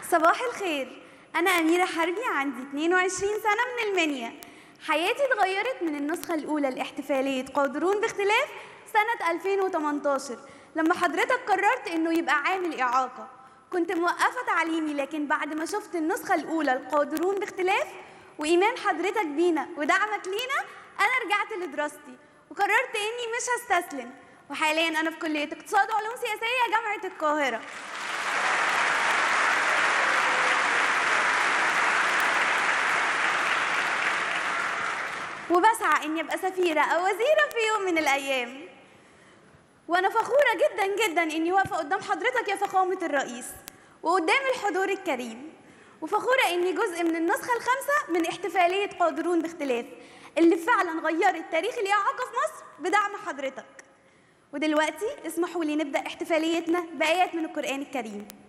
صباح الخير أنا أميرة حربي عندي 22 سنة من المنيا حياتي اتغيرت من النسخة الأولى لاحتفالية قادرون باختلاف سنة 2018 لما حضرتك قررت إنه يبقى عامل إعاقة كنت موقفة تعليمي لكن بعد ما شفت النسخة الأولى القادرون باختلاف وإيمان حضرتك بينا ودعمك لينا أنا رجعت لدراستي وقررت إني مش هستسلم وحاليا أنا في كلية اقتصاد وعلوم سياسية جامعة القاهرة وبسعى اني ابقى سفيره او وزيره في يوم من الايام وانا فخوره جدا جدا اني واقفه قدام حضرتك يا فخامه الرئيس وقدام الحضور الكريم وفخوره اني جزء من النسخه الخامسه من احتفاليه قادرون باختلاف اللي فعلا غيرت تاريخ الاعاقه في مصر بدعم حضرتك ودلوقتي اسمحوا لي نبدا احتفاليتنا بايات من القران الكريم